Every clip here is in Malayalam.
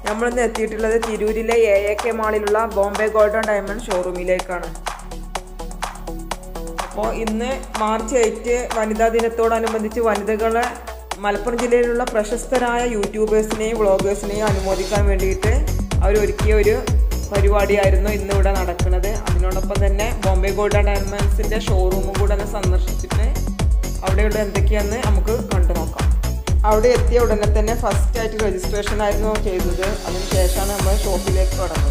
നമ്മളിന്ന് എത്തിയിട്ടുള്ളത് തിരൂരിലെ എ എ കെ മാളിലുള്ള ബോംബെ ഗോൾഡൻ ഡയമണ്ട് ഷോറൂമിലേക്കാണ് അപ്പോൾ ഇന്ന് മാർച്ച് എയ്റ്റ് വനിതാ ദിനത്തോടനുബന്ധിച്ച് വനിതകളെ മലപ്പുറം ജില്ലയിലുള്ള പ്രശസ്തരായ യൂട്യൂബേഴ്സിനെയും വ്ളോഗേഴ്സിനെയും അനുമോദിക്കാൻ വേണ്ടിയിട്ട് അവരൊരുക്കിയ ഒരു പരിപാടിയായിരുന്നു ഇന്ന് ഇവിടെ നടക്കുന്നത് അതിനോടൊപ്പം തന്നെ ബോംബെ ഗോൾഡൻ ഡയമണ്ട്സിൻ്റെ ഷോറൂമും കൂടെ ഒന്ന് സന്ദർശിച്ചിട്ട് അവിടെയുള്ള എന്തൊക്കെയാണെന്ന് നമുക്ക് കണ്ടു നോക്കാം അവിടെ എത്തിയ ഉടനെ തന്നെ ഫസ്റ്റ് ആയിട്ട് രജിസ്ട്രേഷൻ ആയിരുന്നു ചെയ്തത് അതിനുശേഷമാണ് നമ്മൾ ഷോപ്പിലേക്ക് കടന്നത്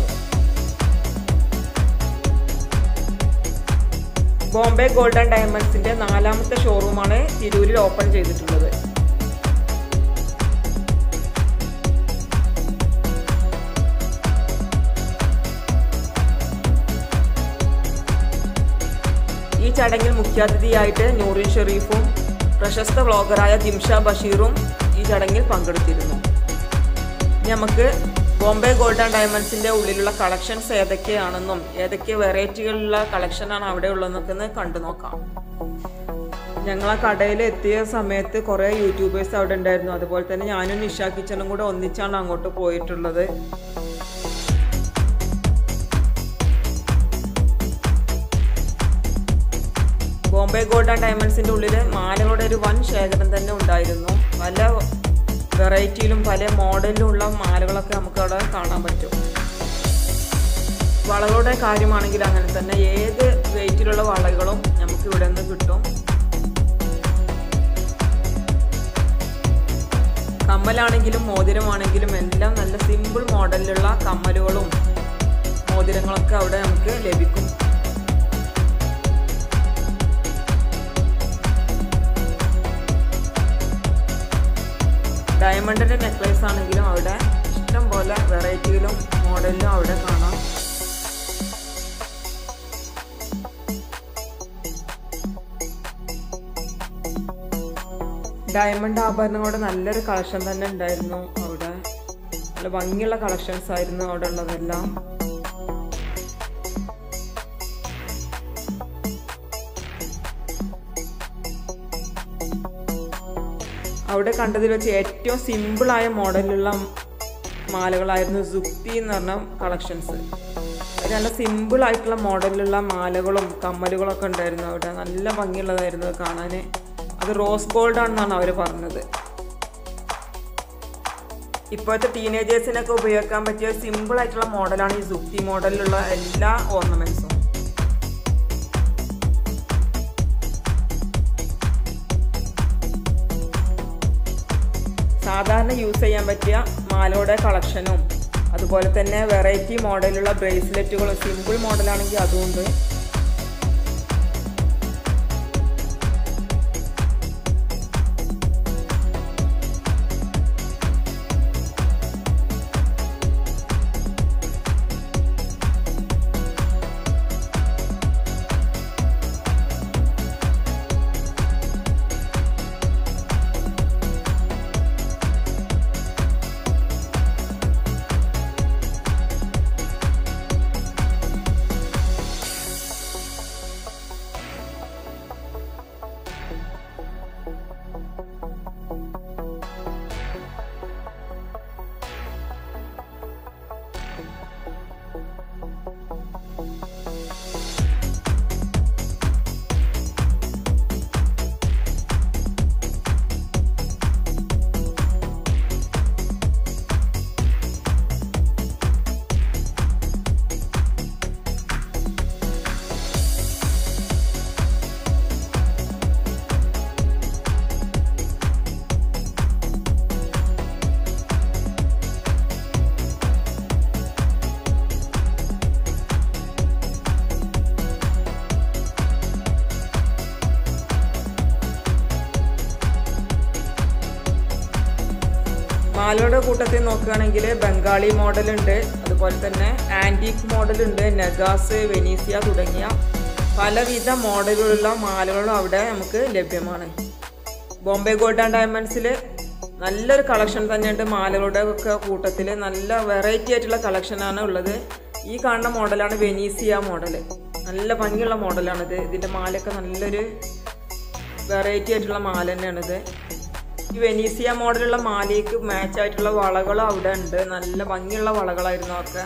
ബോംബെ ഗോൾഡൻ ഡയമണ്ട്സിന്റെ നാലാമത്തെ ഷോറൂമാണ് തിരൂരിൽ ഓപ്പൺ ചെയ്തിട്ടുള്ളത് ഈ ചടങ്ങിൽ മുഖ്യാതിഥിയായിട്ട് നൂറിൻ ഷെറീഫും പ്രശസ്ത വ്ളോഗറായ ജിംഷ ബഷീറും ഈ ചടങ്ങിൽ പങ്കെടുത്തിരുന്നു ഇനി നമുക്ക് ബോംബെ ഗോൾഡൻ ഡയമണ്ട്സിന്റെ ഉള്ളിലുള്ള കളക്ഷൻസ് ഏതൊക്കെയാണെന്നും ഏതൊക്കെ വെറൈറ്റികളുള്ള കളക്ഷനാണ് അവിടെ ഉള്ളതെന്നൊക്കെ ഒന്ന് കണ്ടു നോക്കാം ഞങ്ങൾ ആ കടയിൽ എത്തിയ സമയത്ത് കുറേ യൂട്യൂബേഴ്സ് അവിടെ ഉണ്ടായിരുന്നു അതുപോലെ തന്നെ ഞാനും നിഷ കിച്ചണും കൂടെ ഒന്നിച്ചാണ് അങ്ങോട്ട് പോയിട്ടുള്ളത് ബോംബെ ഗോൾഡൻ ഡയമണ്ട്സിന്റെ ഉള്ളിൽ മാലകളുടെ ഒരു വൻ ശേഖരം തന്നെ ഉണ്ടായിരുന്നു പല വെറൈറ്റിയിലും പല മോഡലിലും ഉള്ള മാലകളൊക്കെ നമുക്ക് അവിടെ കാണാൻ പറ്റും വളകളുടെ കാര്യമാണെങ്കിൽ അങ്ങനെ തന്നെ ഏത് വെയിറ്റിലുള്ള വളകളും നമുക്ക് ഇവിടെ നിന്ന് കിട്ടും കമ്മലാണെങ്കിലും മോതിരമാണെങ്കിലും എല്ലാം നല്ല സിമ്പിൾ മോഡലിലുള്ള കമ്മലുകളും മോതിരങ്ങളൊക്കെ അവിടെ നമുക്ക് ലഭിക്കും ഡയമണ്ടിന്റെ നെക്ലേസ് ആണെങ്കിലും അവിടെ ഇഷ്ടം പോലെ വെറൈറ്റിയിലും മോഡലിലും അവിടെ കാണാം ഡയമണ്ട് ആഭരണങ്ങളുടെ നല്ലൊരു കളക്ഷൻ തന്നെ ഉണ്ടായിരുന്നു അവിടെ നല്ല ഭംഗിയുള്ള കളക്ഷൻസ് ആയിരുന്നു അവിടെ ഉള്ളതെല്ലാം അവിടെ കണ്ടതിൽ വെച്ച് ഏറ്റവും സിമ്പിളായ മോഡലുള്ള മാലകളായിരുന്നു സുക്തി എന്ന് പറഞ്ഞ കളക്ഷൻസ് നല്ല സിമ്പിൾ ആയിട്ടുള്ള മോഡലിലുള്ള മാലകളും കമ്മലുകളൊക്കെ ഉണ്ടായിരുന്നു അവിടെ നല്ല ഭംഗിയുള്ളതായിരുന്നു കാണാൻ അത് റോസ് ഗോൾഡ് ആണെന്നാണ് അവർ പറഞ്ഞത് ഇപ്പോഴത്തെ ടീനേജേഴ്സിനൊക്കെ ഉപയോഗിക്കാൻ പറ്റിയ സിമ്പിൾ ആയിട്ടുള്ള മോഡലാണ് ഈ സുക്തി മോഡലിലുള്ള എല്ലാ ഓർണമെന്റ്സും സാധാരണ യൂസ് ചെയ്യാൻ പറ്റിയ മാലയുടെ കളക്ഷനും അതുപോലെ തന്നെ വെറൈറ്റി മോഡലുള്ള ബ്രേസ്ലെറ്റുകൾ സിമ്പിൾ മോഡലാണെങ്കിൽ അതുകൊണ്ട് മാലയുടെ കൂട്ടത്തിൽ നോക്കുകയാണെങ്കിൽ ബംഗാളി മോഡലുണ്ട് അതുപോലെ തന്നെ ആൻറ്റീക് മോഡലുണ്ട് നഗാസ് വെനീസിയ തുടങ്ങിയ പലവിധ മോഡലുകളുള്ള മാലകളും അവിടെ നമുക്ക് ലഭ്യമാണ് ബോംബെ ഗോൾഡ് ആൻഡ് ഡയമണ്ട്സിൽ നല്ലൊരു കളക്ഷൻ തന്നെയുണ്ട് മാലകളുടെ ഒക്കെ കൂട്ടത്തിൽ നല്ല വെറൈറ്റി ആയിട്ടുള്ള കളക്ഷനാണ് ഉള്ളത് ഈ കാണുന്ന മോഡലാണ് വെനീസിയ മോഡൽ നല്ല ഭംഗിയുള്ള മോഡലാണിത് ഇതിൻ്റെ മാലയൊക്കെ നല്ലൊരു വെറൈറ്റി ആയിട്ടുള്ള മാല തന്നെയാണിത് ഈ വെനീസിയ മോഡലുള്ള മാലയ്ക്ക് മാച്ച് ആയിട്ടുള്ള വളകൾ അവിടെ ഉണ്ട് നല്ല ഭംഗിയുള്ള വളകളായിരുന്നു ഒക്കെ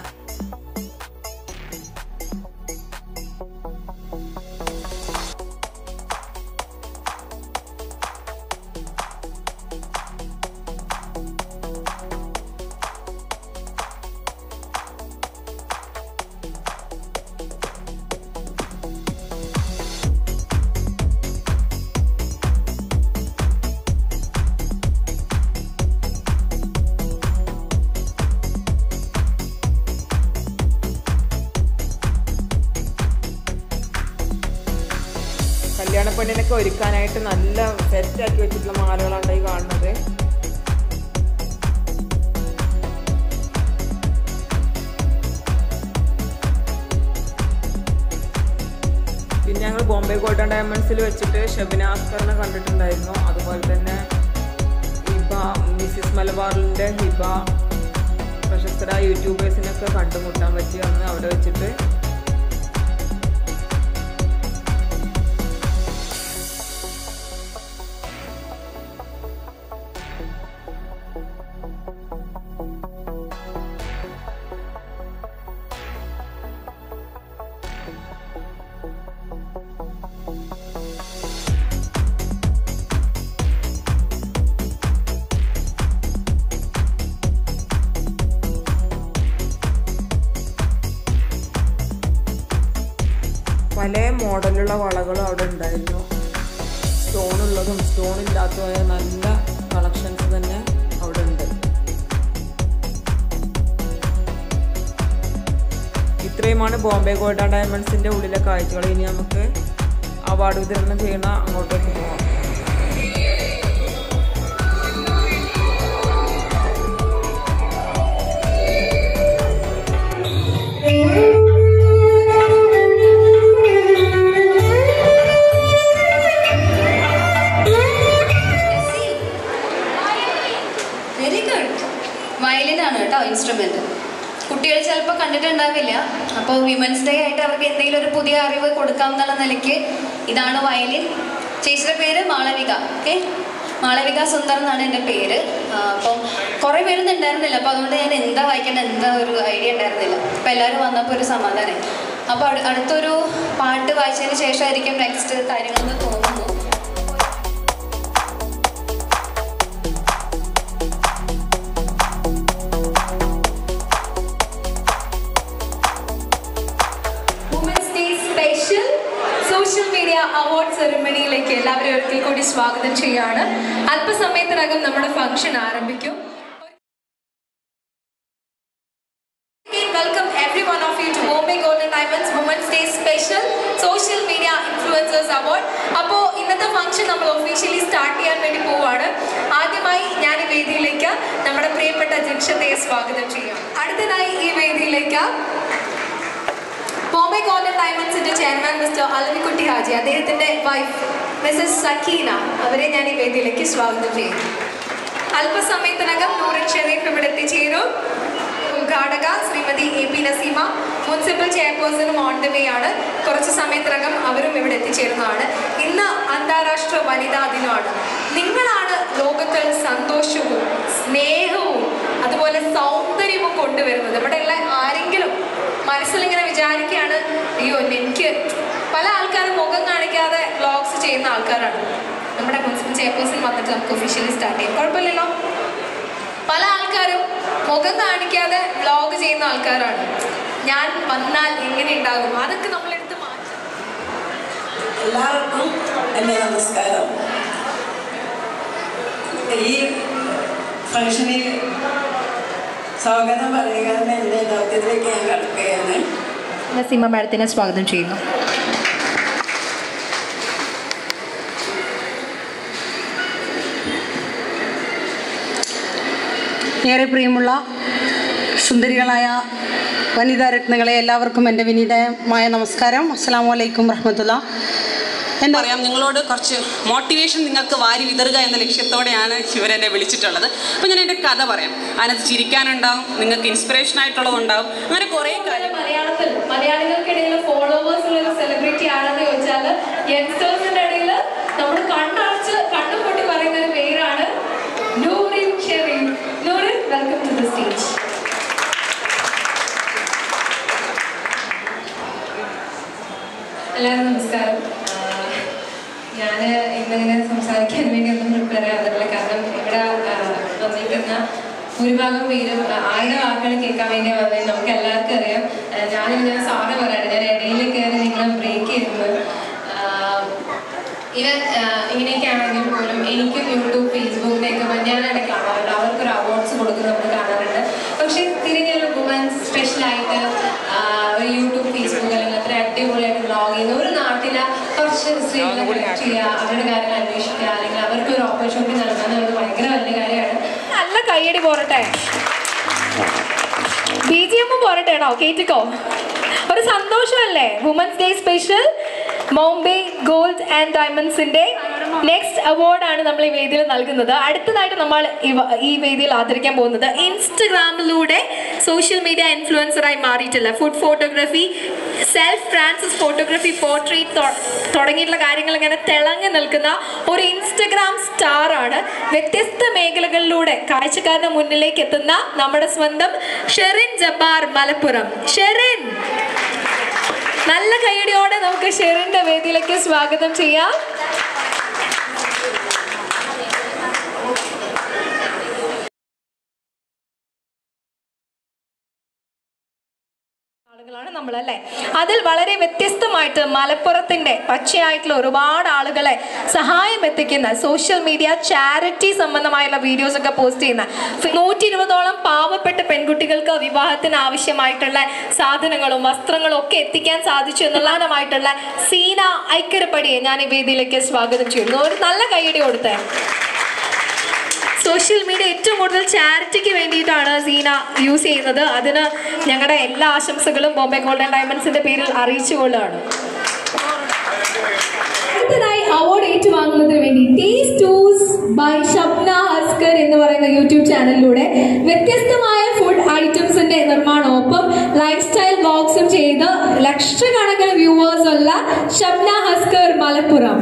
കല്യാണ പെണ്ണിനൊക്കെ ഒരുക്കാനായിട്ട് നല്ല സെറ്റാക്കി വെച്ചിട്ടുള്ള മാലകളാണ് ഈ കാണുന്നത് പിന്നെ ഞങ്ങൾ ബോംബെ ഗോൾഡൻ ഡയമണ്ട്സിൽ വെച്ചിട്ട് ഷബിന ആസ്കറിനെ കണ്ടിട്ടുണ്ടായിരുന്നു അതുപോലെ തന്നെ ഹിബ മിസ്സിസ് മലബാറിൻ്റെ ഹിബ പ്രശസ്തരായ യൂട്യൂബേഴ്സിനൊക്കെ കണ്ടുമുട്ടാൻ പറ്റി അന്ന് അവിടെ വെച്ചിട്ട് പല മോഡലുള്ള വളകളും അവിടെ ഉണ്ടായിരുന്നു സ്റ്റോൺ ഉള്ളതും സ്റ്റോൺ ഇല്ലാത്തതുമായ നല്ല കളക്ഷൻസ് തന്നെ അവിടെ ഉണ്ട് ഇത്രയുമാണ് ബോംബെ ഗോൾഡ് ആൻഡ് ഡയമണ്ട്സിന്റെ ഉള്ളിലെ കാഴ്ചകൾ ഇനി നമുക്ക് അവാർഡ് വിതരണം ചെയ്യുന്ന അങ്ങോട്ടേക്ക് പോകാം വെരി ഗുഡ് വയലിനാണ് കേട്ടോ ഇൻസ്ട്രുമെന്റ് കുട്ടികൾ ചിലപ്പോൾ കണ്ടിട്ടുണ്ടാവില്ല അപ്പോൾ വിമൻസ് ഡേ ആയിട്ട് അവർക്ക് എന്തെങ്കിലും ഒരു പുതിയ അറിവ് കൊടുക്കാം എന്നുള്ള നിലയ്ക്ക് ഇതാണ് വയലിൻ ചേച്ചിയുടെ പേര് മാളവിക ഓക്കെ മാളവിക സുന്ദർ എന്നാണ് എൻ്റെ പേര് ആ, അപ്പം കുറേ പേരൊന്നും ഉണ്ടായിരുന്നില്ല അപ്പോൾ അതുകൊണ്ട് ഞാൻ എന്താ വായിക്കേണ്ടത് എന്താ ഒരു ഐഡിയ ഉണ്ടായിരുന്നില്ല അപ്പോൾ എല്ലാവരും വന്നപ്പോൾ ഒരു സമാധാനം അപ്പോൾ അടു- അടുത്തൊരു പാട്ട് വായിച്ചതിന് ശേഷമായിരിക്കും നെക്സ്റ്റ് കാര്യങ്ങളെന്ന് തോന്നുന്നു women's day special social media award സെറിമണിയിലേക്ക് എല്ലാവരും ഒരിക്കൽ കൂടി സ്വാഗതം ചെയ്യാണ് അല്പസമയത്തിനകം നമ്മുടെ ഫംഗ്ഷൻ ആരംഭിക്കും welcome every one of you to Bombay golden diamonds women's day special social media influencers award അപ്പോൾ ഇന്നത്തെ ഫംഗ്ഷൻ നമ്മൾ ഒഫീഷ്യലി സ്റ്റാർട്ട് ചെയ്യാൻ വേണ്ടി പോവാണ് ആദ്യമായി ഞാൻ ഈ വേദിയിലേക്ക് നമ്മുടെ പ്രിയപ്പെട്ട ജംഷത്തെ സ്വാഗതം ചെയ്യും അടുത്തതായി ഈ വേദിയിലേക്ക് ബോംബെ ഗോൾഡൻ ഡയമണ്ട്സിന്റെ ചെയർമാൻ മിസ്റ്റർ അലവിക്കുട്ടി ഹാജി അദ്ദേഹത്തിന്റെ വൈഫ് മിസസ് സക്കീന അവരെ ഞാൻ ഈ വേദിയിലേക്ക് സ്വാഗതം ചെയ്യുന്നു അല്പസമയത്തിനകം നൂറിൻ ഷെരീഫ് ഇവിടെ എത്തിച്ചേരും ഉദ്ഘാടക Shrimati A P Naseema municipal ചെയർപേഴ്സണും ഓൺ ദ വേ ആണ് കുറച്ച് സമയത്തിനകം അവരും ഇവിടെ എത്തിച്ചേരുന്നതാണ് ഇന്ന് അന്താരാഷ്ട്ര വനിതാ ദിനമാണ് നിങ്ങളാണ് ലോകത്തിൽ സന്തോഷവും സ്നേഹവും അതുപോലെ സൗന്ദര്യവും കൊണ്ടുവരുന്നത് ഇവിടെ ഉള്ള ആരെങ്കിലും മനസ്സിലിങ്ങനെ വിചാരിക്കുകയാണ് അയ്യോ എനിക്ക് പല ആൾക്കാരും മുഖം കാണിക്കാതെ വ്ളോഗ്സ് ചെയ്യുന്ന ആൾക്കാരാണ് നമ്മുടെ മുനിസിപ്പൽ ചെയർപേഴ്സൺ വന്നിട്ട് നമുക്ക് ഒഫീഷ്യലി സ്റ്റാർട്ട് ചെയ്യാം കുഴപ്പമില്ലല്ലോ പല ആൾക്കാരും മുഖം കാണിക്കാതെ വ്ളോഗ് ചെയ്യുന്ന ആൾക്കാരാണ് ഞാൻ വന്നാൽ എങ്ങനെ ഉണ്ടാകും അതൊക്കെ നമ്മളെടുത്ത് മാറ്റാം എല്ലാവർക്കും എൻ്റെ നമസ്കാരം ഈ ഫംഗ്ഷനിൽ സ്വാഗതം പറയുക എന്ന എൻ്റെ ദൗത്യത്തിലേക്ക് ഞാൻ കടക്കുകയാണ് നസീമ മാഡത്തിനെ സ്വാഗതം ചെയ്യുന്നു ഏറെ പ്രിയമുള്ള സുന്ദരികളായ വനിതാ രത്നങ്ങളെ എല്ലാവർക്കും എൻ്റെ വിനീതമായ നമസ്കാരം അസ്സാം വലൈക്കും വറഹമത്തുള്ള എന്താ പറയാം നിങ്ങളോട് കുറച്ച് മോട്ടിവേഷൻ നിങ്ങൾക്ക് വാരി വിതറുക എന്ന ലക്ഷ്യത്തോടെയാണ് ഇവരെന്നെ വിളിച്ചിട്ടുള്ളത് അപ്പോൾ ഞാൻ എൻ്റെ കഥ പറയാം അതിനകത്ത് ചിരിക്കാനുണ്ടാവും നിങ്ങൾക്ക് ഇൻസ്പിറേഷൻ ആയിട്ടുള്ളതുണ്ടാവും അങ്ങനെ കുറേ കാര്യം മലയാളത്തിൽ മലയാളികൾക്കിടയിൽ ഫോളോവേഴ്സ് ഉള്ള ഒരു സെലിബ്രിറ്റി ആണെന്ന് ചോദിച്ചാൽ യങ്സ്റ്റേഴ്സിന്റെ ഇടയിൽ നമ്മൾ കണ്ണടച്ച് കണ്ണും പൊട്ടി പറയുന്ന ഒരു പേരാണ് ഭൂരിഭാഗം പേരും ആ, ആയിരം വാക്കുകൾ കേൾക്കാൻ വേണ്ടി വന്നത് നമുക്ക് എല്ലാവർക്കും അറിയാം ആ, ഞാനിങ്ങനെ സാറ് പറയാണ് ഞാൻ ഇടയിൽ കയറി നിങ്ങൾ ബ്രേക്ക് ചെയ്യുന്നത് ഇവൻ ഇങ്ങനെയൊക്കെ ആണെങ്കിൽ പോലും എനിക്കും യൂട്യൂബ് ഫേസ്ബുക്കിലേക്ക് ഞാനായിട്ട് കാണാറുണ്ട് അവർക്കൊരു അവാർഡ്സ് കൊടുക്കുന്നത് നമ്മൾ കാണാറുണ്ട് പക്ഷേ തിരിഞ്ഞൊരു വുമൻസ് സ്പെഷ്യലായിട്ട് ഒരു യൂട്യൂബ് ഫേസ്ബുക്ക് അല്ലെങ്കിൽ അത്ര അടിപൊളിയായിട്ട് ബ്ലോഗ് ചെയ്യുന്ന ഒരു നാട്ടിലെ കുറച്ച് സ്ത്രീകളെ കണക്ട് ചെയ്യുക അവരുടെ കാര്യങ്ങൾ അന്വേഷിക്കുക അല്ലെങ്കിൽ അവർക്ക് ഒരു ഓപ്പർച്യൂണിറ്റി നൽകുക എന്നുള്ളത് ഭയങ്കര വലിയ കാര്യമാണ് നല്ല കയ്യടി പോരട്ടെ ബി ജി എമ്മും പോരട്ടെ കേട്ടോ കേറ്റിക്കോ ഒരു സന്തോഷമല്ലേ women's day special Bombay gold and ഡയമണ്ട്സിന്റെ നെക്സ്റ്റ് അവാർഡാണ് നമ്മൾ ഈ വേദിയിൽ നൽകുന്നത് അടുത്തതായിട്ട് നമ്മൾ ഇവ- ഈ വേദിയിൽ ആദരിക്കാൻ പോകുന്നത് ഇൻസ്റ്റഗ്രാമിലൂടെ സോഷ്യൽ മീഡിയ ഇൻഫ്ലുവൻസറായി മാറിയിട്ടുള്ള ഫുഡ് ഫോട്ടോഗ്രാഫി സെൽഫ് ട്രാൻസസ് ഫോട്ടോഗ്രാഫി പോർട്രേറ്റ് തുടങ്ങിയിട്ടുള്ള കാര്യങ്ങൾ ഇങ്ങനെ തിളങ്ങി നിൽക്കുന്ന ഒരു ഇൻസ്റ്റഗ്രാം സ്റ്റാർ ആണ് വ്യത്യസ്ത മേഖലകളിലൂടെ കാഴ്ചക്കാരുടെ മുന്നിലേക്ക് എത്തുന്ന നമ്മുടെ സ്വന്തം ഷെറിൻ ജബ്ബാർ മലപ്പുറം ഷെറിൻ നല്ല കൈയടിയോടെ നമുക്ക് ഷെറിന്റെ വേദിയിലേക്ക് സ്വാഗതം ചെയ്യാം ആളുകളാണ് നമ്മൾ അല്ലേ അതിൽ വളരെ വ്യത്യസ്തമായിട്ട് മലപ്പുറത്തിന്റെ പച്ചയായിട്ടുള്ള ഒരുപാട് ആളുകളെ സഹായം എത്തിക്കുന്ന സോഷ്യൽ മീഡിയ ചാരിറ്റി സംബന്ധമായുള്ള വീഡിയോസ് ഒക്കെ പോസ്റ്റ് ചെയ്യുന്ന നൂറ്റി ഇരുപതോളം പാവപ്പെട്ട പെൺകുട്ടികൾക്ക് വിവാഹത്തിന് ആവശ്യമായിട്ടുള്ള സാധനങ്ങളും വസ്ത്രങ്ങളും ഒക്കെ എത്തിക്കാൻ സാധിച്ചു എന്നുള്ളതുമായിട്ടുള്ള സീന ഐക്കരപ്പടിയെ ഞാൻ ഈ വേദിയിലേക്ക് സ്വാഗതം ചെയ്യുന്നു ഒരു നല്ല കൈയടി കൊടുത്തേ സോഷ്യൽ മീഡിയ ഏറ്റവും കൂടുതൽ ചാരിറ്റിക്ക് വേണ്ടിയിട്ടാണ് സീന യൂസ് ചെയ്യുന്നത് അതിന് ഞങ്ങളുടെ എല്ലാ ആശംസകളും ബോംബെ ഗോൾഡൻ ഡയമണ്ട്സിന്റെ പേരിൽ അറിയിച്ചുകൊള്ളുകയാണ് അടുത്തതായി അവാർഡ് ഏറ്റുവാങ്ങുന്നതിന് വേണ്ടി ടേസ്റ്റ് ടൂസ് ബൈ ഷബ്ന അസ്കർ എന്ന് പറയുന്ന യൂട്യൂബ് ചാനലിലൂടെ വ്യത്യസ്തമായ ഫുഡ് ഐറ്റംസിന്റെ നിർമ്മാണമൊപ്പം ലൈഫ് സ്റ്റൈൽ വ്ളോഗ്സും ചെയ്ത് ലക്ഷക്കണക്കിന് വ്യൂവേഴ്സ് ഉള്ള ഷബ്ന ഹസ്കർ മലപ്പുറം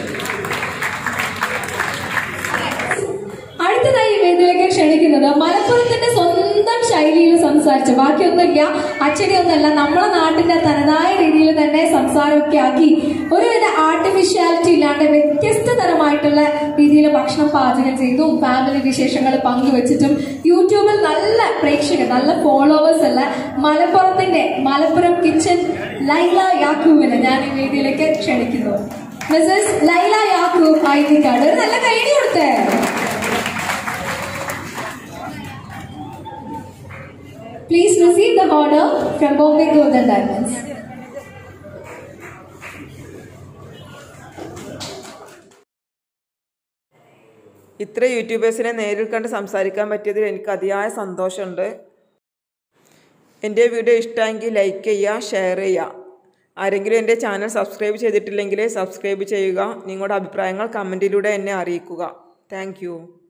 അടുത്തതായി ഈ വേദിയിലേക്ക് ക്ഷണിക്കുന്നത് മലപ്പുറത്തിന്റെ സ്വന്തം ശൈലിയിൽ സംസാരിച്ച് ബാക്കിയൊന്നുമില്ല അച്ചടിയൊന്നുമല്ല നമ്മളെ നാട്ടിന്റെ തനതായ രീതിയിൽ തന്നെ സംസാരമൊക്കെ ആക്കി ഒരുവിധ ആർട്ടിഫിഷ്യാലിറ്റി ഇല്ലാണ്ട് വ്യത്യസ്ത തരമായിട്ടുള്ള രീതിയിൽ ഭക്ഷണം പാചകം ചെയ്തും ഫാമിലി വിശേഷങ്ങൾ പങ്കുവച്ചിട്ടും യൂട്യൂബിൽ നല്ല പ്രേക്ഷകർ നല്ല ഫോളോവേഴ്സ് ഉള്ള മലപ്പുറത്തിന്റെ മലപ്പുറം കിച്ചൺ ലൈല യാക്കൂവിനെ ഞാൻ ഈ വേദിയിലേക്ക് ക്ഷണിക്കുന്നു മിസസ് ലൈല യാക്കൂബ് ഐതിക്കാട് ഒരു നല്ല കൈഡി കൊടുത്തേ Please receive the honor from Bombay Golden Diamonds. ഇത്ര യൂട്യൂബേഴ്സിനെ നേരിൽ കണ്ട് സംസാരിക്കാൻ പറ്റിയതിൽ എനിക്ക് അതിയായ സന്തോഷമുണ്ട് എൻ്റെ വീഡിയോ ഇഷ്ടമെങ്കിൽ ലൈക്ക് ചെയ്യുക ഷെയർ ചെയ്യുക ആരെങ്കിലും എൻ്റെ ചാനൽ സബ്സ്ക്രൈബ് ചെയ്തിട്ടില്ലെങ്കിൽ സബ്സ്ക്രൈബ് ചെയ്യുക നിങ്ങളുടെ അഭിപ്രായങ്ങൾ കമൻറ്റിലൂടെ എന്നെ അറിയിക്കുക താങ്ക്